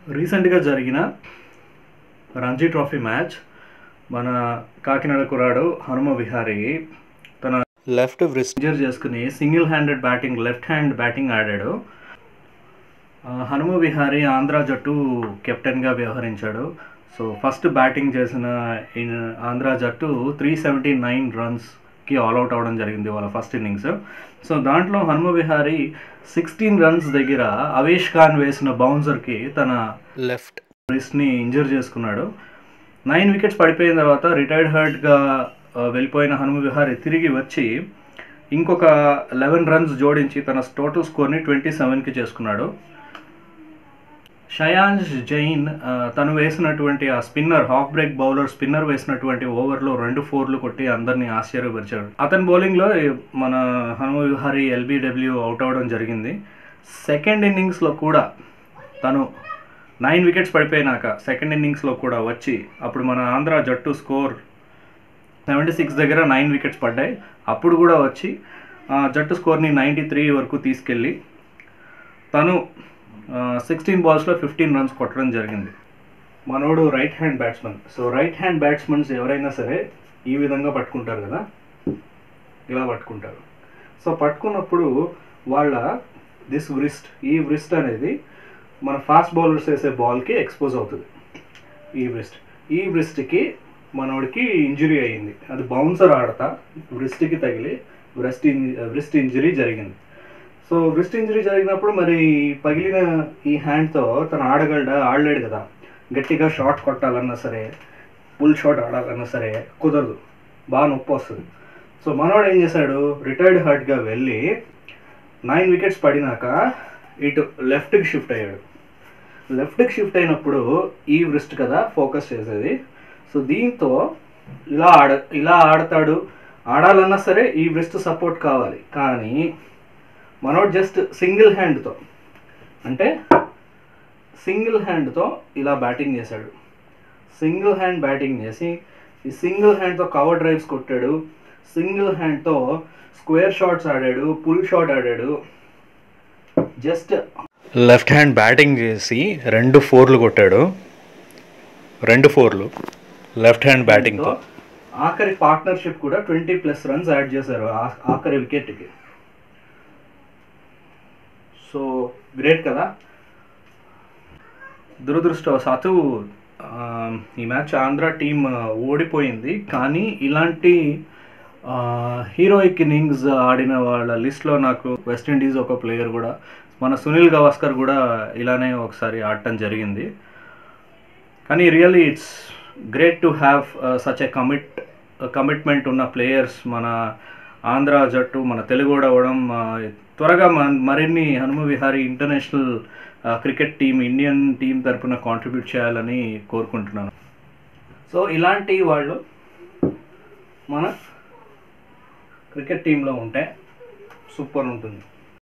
రీసెంట్గా జరిగిన Ranji trophy match మన కాకినాడ కురాడు హనుమ విహారీ తన లెఫ్ట్ వ్రిస్ట్ ఇంజర్ చేసుకుని single handed batting left hand batting ఆడాడు ఆ, హనుమ విహారీ ఆంధ్ర జట్టు కెప్టెన్గా వ్యవహరించాడు సో ఫస్ట్ బ్యాటింగ్ చేసిన ఇన్- ఆంధ్ర జట్టు త్రీ సెవెంటీ నైన్ రన్స్కి ఆల్అవుట్ అవ్వడం జరిగింది వాళ్ళ ఫస్ట్ ఇన్నింగ్స్ సో దాంట్లో హనుమ విహారీ సిక్స్టీన్ రన్స్ దగ్గర అవేష్ ఖాన్ వేసిన బౌన్సర్కి తన లెఫ్ట్ రిస్ట్ని ఇంజర్ చేసుకున్నాడు నైన్ వికెట్స్ పడిపోయిన తర్వాత రిటైర్డ్ హర్ట్గా వెళ్ళిపోయిన హనుమ విహారీ తిరిగి వచ్చి ఇంకొక లెవెన్ రన్స్ జోడించి తన టోటల్ స్కోర్ని ట్వంటీ సెవెన్కి చేసుకున్నాడు షయాంజ్ జైన్ ఆ, తను వేసినటువంటి ఆ spinner half break bowler spinner వేసినటువంటి ఓవర్లో రెండు ఫోర్లు కొట్టి అందరినీ ఆశ్చర్యపరిచాడు అతని బౌలింగ్లో మన హనుమ విహారీ ఎల్బిడబ్ల్యూ అవుట్ అవ్వడం జరిగింది సెకండ్ ఇన్నింగ్స్లో కూడా తను నైన్ వికెట్స్ పడిపోయినాక సెకండ్ ఇన్నింగ్స్లో కూడా వచ్చి అప్పుడు మన ఆంధ్ర జట్టు స్కోర్ సెవెంటీ సిక్స్ దగ్గర నైన్ వికెట్స్ పడ్డాయి అప్పుడు కూడా వచ్చి ఆ, జట్టు స్కోర్ని నైంటీ త్రీ వరకు తీసుకెళ్ళి తను సిక్స్టీన్ బాల్స్లో ఫిఫ్టీన్ రన్స్ కొట్టడం జరిగింది మనోడు right hand batsmen so right hand batsmens ఎవరైనా సరే ఈ విధంగా పట్టుకుంటారు కదా ఇలా పట్టుకుంటారు సో పట్టుకున్నప్పుడు వాళ్ళ దిస్ వ్రిస్ట్ ఈ వ్రిస్ట్ అనేది మన ఫాస్ట్ బౌలర్స్ వేసే బాల్కి ఎక్స్పోజ్ అవుతుంది ఈ వ్రిస్ట్ ఈ వ్రిస్ట్కి మనోడికి ఇంజురీ అయ్యింది అది బౌన్సర్ ఆడతా వ్రిస్ట్కి తగిలి వ్రిస్ట్ వ్రిస్ట్ ఇంజరీ జరిగింది సో వ్రిస్ట్ ఇంజరీ జరిగినప్పుడు మరి పగిలిన ఈ హ్యాండ్తో తను ఆడగలడా ఆడలేడు కదా గట్టిగా షాట్ కొట్టాలన్నా సరే ఫుల్ షాట్ ఆడాలన్నా సరే కుదరదు బాగా నొప్పి వస్తుంది సో మనోడు ఏం చేశాడు రిటైర్డ్ హార్ట్గా వెళ్ళి నైన్ వికెట్స్ పడినాక ఇటు లెఫ్ట్కి షిఫ్ట్ అయ్యాడు లెఫ్ట్కి షిఫ్ట్ అయినప్పుడు ఈ వ్రిస్ట్ కదా ఫోకస్ చేసేది సో దీంతో ఇలా ఆడ ఇలా ఆడతాడు ఆడాలన్నా సరే ఈ వ్రిస్ట్ సపోర్ట్ కావాలి కానీ మనోడు జస్ట్ సింగిల్ హ్యాండ్తో అంటే సింగిల్ హ్యాండ్తో ఇలా బ్యాటింగ్ చేశాడు సింగిల్ హ్యాండ్ బ్యాటింగ్ చేసి ఈ సింగిల్ హ్యాండ్తో కవర్ డ్రైవ్స్ కొట్టాడు సింగిల్ హ్యాండ్తో స్క్వేర్ షాట్స్ ఆడాడు పుల్ షాట్ ఆడాడు జస్ట్ లెఫ్ట్ హ్యాండ్ బ్యాటింగ్ చేసి రెండు ఫోర్లు కొట్టాడు రెండు ఫోర్లు లెఫ్ట్ హ్యాండ్ బ్యాటింగ్తో ఆఖరి పార్ట్నర్షిప్ కూడా ట్వంటీ ప్లస్ రన్స్ యాడ్ చేశారు ఆ- ఆఖరి వికెట్కి సో గ్రేట్ కదా దురదృష్టవశాత్తు ఆ, ఈ మ్యాచ్ ఆంధ్ర టీం ఓడిపోయింది కానీ ఇలాంటి హీరోయిక్ ఇన్నింగ్స్ ఆడిన వాళ్ళ లిస్ట్లో నాకు వెస్టిండీస్ ఒక ప్లేయర్ కూడా మన సునీల్ గవాస్కర్ కూడా ఇలానే ఒకసారి ఆడటం జరిగింది కానీ really it's great to have such a commit commitment ఉన్న ప్లేయర్స్ మన ఆంధ్ర జట్టు మన తెలుగు అవ్వడం ఆ, త్వరగా మన- మరిన్ని Hanuma Vihari international cricket team Indian team తరపున కాంట్రిబ్యూట్ చేయాలని కోరుకుంటున్నాను సో ఇలాంటి వాళ్ళు మన క్రికెట్ టీంలో ఉంటే సూపర్ ఉంటుంది